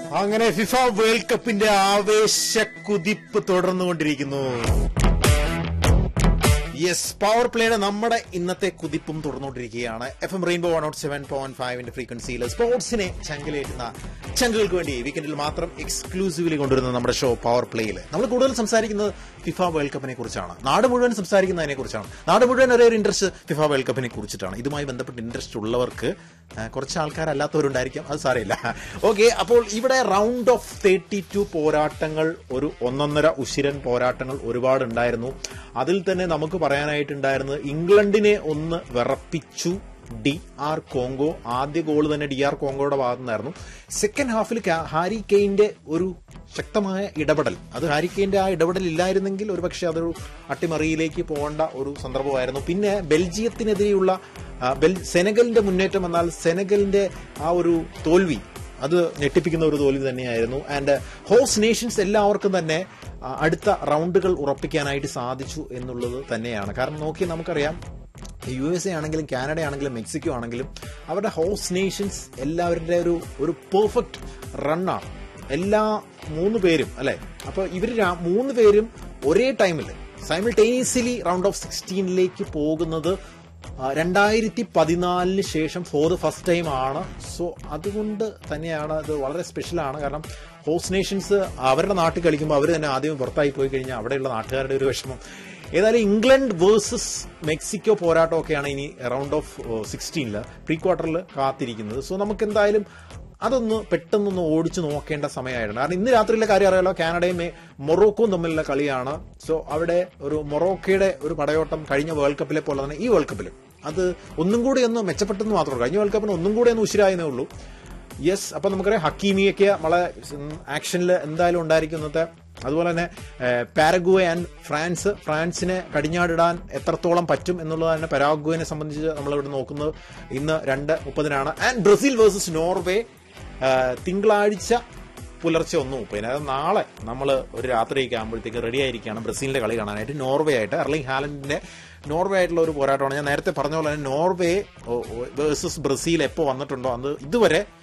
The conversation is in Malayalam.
അങ്ങനെ ഫിഫ വേൾഡ് കപ്പിന്റെ ആവേശ കുതിപ്പ് തുടർന്നുകൊണ്ടിരിക്കുന്നു യെസ് പവർ പ്ലേയുടെ നമ്മുടെ ഇന്നത്തെ കുതിപ്പും തുടർന്നുകൊണ്ടിരിക്കുകയാണ് F M rainbow one out seven point ഫൈവിന്റെ ഫ്രീക്വൻസിയിൽ സ്പോർട്സിനെ ചങ്കലേറ്റുന്ന ചങ്കുകൾക്ക് വേണ്ടി വീക്കെൻഡിൽ മാത്രം എക്സ്ക്ലൂസീവ്ലി കൊണ്ടുവരുന്ന നമ്മുടെ ഷോ പവർ പ്ലേയിൽ നമ്മൾ കൂടുതൽ സംസാരിക്കുന്നത് ഫിഫ വേൾഡ് കപ്പിനെ കുറിച്ചാണ് നാട് മുഴുവൻ സംസാരിക്കുന്നതിനെ കുറിച്ചാണ് നാട് മുഴുവൻ ഒരേ ഒരു ഇൻട്രസ്റ്റ് ഫിഫ വേൾഡ് കപ്പിനെ കുറിച്ചിട്ടാണ് ഇതുമായി ബന്ധപ്പെട്ട് ഇൻട്രസ്റ്റ് ഉള്ളവർക്ക് ആ, കുറച്ച് ആൾക്കാരല്ലാത്തവരുണ്ടായിരിക്കാം അത് സാരമില്ല ഓക്കെ അപ്പോൾ ഇവിടെ റൗണ്ട് ഓഫ് തേർട്ടി ടു പോരാട്ടങ്ങൾ ഒരു ഒന്നൊന്നര ഉശിരൻ പോരാട്ടങ്ങൾ ഒരുപാട് ഉണ്ടായിരുന്നു അതിൽ തന്നെ നമുക്ക് പറയാനായിട്ടുണ്ടായിരുന്നത് ഇംഗ്ലണ്ടിനെ ഒന്ന് വിറപ്പിച്ചു ഡി ആർ കോങ്കോ ആദ്യ ഗോൾ തന്നെ ഡി ആർ കോങ്കോയുടെ ഭാഗത്തു നിന്നായിരുന്നു സെക്കൻഡ് ഹാഫിൽ ഹാരി കെയിന്റെ ഒരു ശക്തമായ ഇടപെടൽ അത് ഹാരി കെയിന്റെ ആ ഇടപെടൽ ഇല്ലായിരുന്നെങ്കിൽ ഒരുപക്ഷെ അതൊരു അട്ടിമറിയിലേക്ക് പോകേണ്ട ഒരു സന്ദർഭമായിരുന്നു പിന്നെ ബെൽജിയത്തിനെതിരെയുള്ള ആ, ബെൽ- സെനഗലിന്റെ മുന്നേറ്റം എന്നാൽ സെനഗലിന്റെ ആ ഒരു തോൽവി അത് ഞെട്ടിപ്പിക്കുന്ന ഒരു തോൽവി തന്നെയായിരുന്നു ആൻഡ് ഹോസ്റ്റ് നേഷൻസ് എല്ലാവർക്കും തന്നെ ആ, അടുത്ത റൗണ്ടുകൾ ഉറപ്പിക്കാനായിട്ട് സാധിച്ചു എന്നുള്ളത് തന്നെയാണ് കാരണം നോക്കി നമുക്കറിയാം യു എസ് എ ആണെങ്കിലും കാനഡ ആണെങ്കിലും മെക്സിക്കോ ആണെങ്കിലും അവരുടെ ഹോസ്റ്റ് നേഷൻസ് എല്ലാവരുടെ ഒരു ഒരു പെർഫെക്റ്റ് റണ്ണാണ് എല്ലാ മൂന്ന് പേരും അല്ലെ അപ്പൊ ഇവർ മൂന്ന് പേരും ഒരേ ടൈമിൽ സൈമിൾട്ടേനിയസ്ലി റൗണ്ട് ഓഫ് സിക്സ്റ്റീനിലേക്ക് പോകുന്നത് ആ, രണ്ടായിരത്തി പതിനാലിന് ശേഷം ഫോർ ദ ഫസ്റ്റ് ടൈം ആണ് സോ അതുകൊണ്ട് തന്നെയാണ് അത് വളരെ സ്പെഷ്യലാണ് കാരണം ഹോസ്റ്റ് നേഷൻസ് അവരുടെ നാട്ടിൽ കളിക്കുമ്പോൾ അവർ തന്നെ ആദ്യം പുറത്തായി പോയി കഴിഞ്ഞാൽ അവിടെയുള്ള നാട്ടുകാരുടെ ഒരു വിഷമം ഏതായാലും ഇംഗ്ലണ്ട് വേഴ്സസ് മെക്സിക്കോ പോരാട്ടമൊക്കെയാണ് ഇനി റൗണ്ട് ഓഫ് സിക്സ്റ്റീനിൽ പ്രീ ക്വാർട്ടറിൽ കാത്തിരിക്കുന്നത് സോ നമുക്ക് എന്തായാലും അതൊന്ന് പെട്ടെന്നൊന്ന് ഓടിച്ചു നോക്കേണ്ട സമയമായിരുന്നു കാരണം ഇന്ന് രാത്രിയിലെ കാര്യം അറിയാലോ കാനഡയും മെ- മൊറോക്കോയും തമ്മിലുള്ള കളിയാണ് സോ അവിടെ ഒരു മൊറോക്കയുടെ ഒരു പടയോട്ടം കഴിഞ്ഞ വേൾഡ് കപ്പിലെ പോലെ തന്നെ ഈ വേൾഡ് കപ്പിലും അത് ഒന്നും കൂടി ഒന്ന് മെച്ചപ്പെട്ടെന്ന് മാത്രമേ കഴിഞ്ഞ വേൾഡ് കപ്പിന് ഒന്നും കൂടി ഒന്ന് ഉശിരായെന്നേ ഉള്ളൂ യെസ് അപ്പൊ നമുക്കറിയാം ഹക്കീമിയൊക്കെ വളരെ ആക്ഷനിൽ എന്തായാലും ഉണ്ടായിരിക്കും ഇന്നത്തെ അതുപോലെ തന്നെ പാരഗ്വേ ആൻഡ് ഫ്രാൻസ് ഫ്രാൻസിനെ കടിഞ്ഞാടിടാൻ എത്രത്തോളം പറ്റും എന്നുള്ളത് തന്നെ പരാഗ്വേനെ സംബന്ധിച്ച് നമ്മളിവിടെ നോക്കുന്നത് ഇന്ന് രണ്ട് മുപ്പതിനാണ് ആൻഡ് ബ്രസീൽ വേഴ്സസ് നോർവേ ആ, തിങ്കളാഴ്ച പുലർച്ചെ ഒന്ന് മുപ്പതിന് അതായത് നാളെ നമ്മൾ ഒരു രാത്രിയൊക്കെ ആകുമ്പോഴത്തേക്ക് റെഡി ആയിരിക്കുകയാണ് ബ്രസീലിന്റെ കളി കാണാനായിട്ട് നോർവേ ആയിട്ട് എർലിംഗ് ഹാലൻഡിന്റെ നോർവേ ആയിട്ടുള്ള ഒരു പോരാട്ടമാണ് ഞാൻ നേരത്തെ പറഞ്ഞ പോലെ തന്നെ നോർവേ വേഴ്സസ് ബ്രസീൽ എപ്പോൾ വന്നിട്ടുണ്ടോ അത് ഇതുവരെ